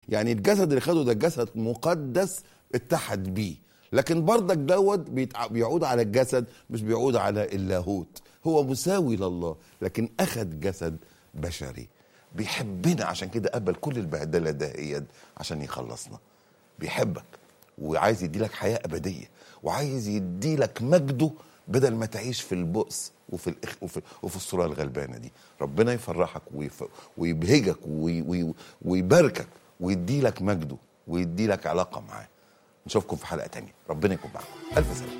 يعني الجسد اللي خده ده جسد مقدس اتحد بيه لكن برضك دوت بيتع- بيعود على الجسد مش بيعود على اللاهوت هو مساوي لله لكن اخذ جسد بشري بيحبنا عشان كده قبل كل البهدله دهيت عشان يخلصنا بيحبك وعايز يديلك حياه ابديه وعايز يديلك مجده بدل ما تعيش في البؤس وفي الإخ وفي, وفي الصوره الغلبانه دي ربنا يفرحك ويف ويبهجك وي وي ويباركك ويديلك مجده ويديلك علاقه معاه نشوفكم في حلقه تانية ربنا يكون معاكم الف سلامه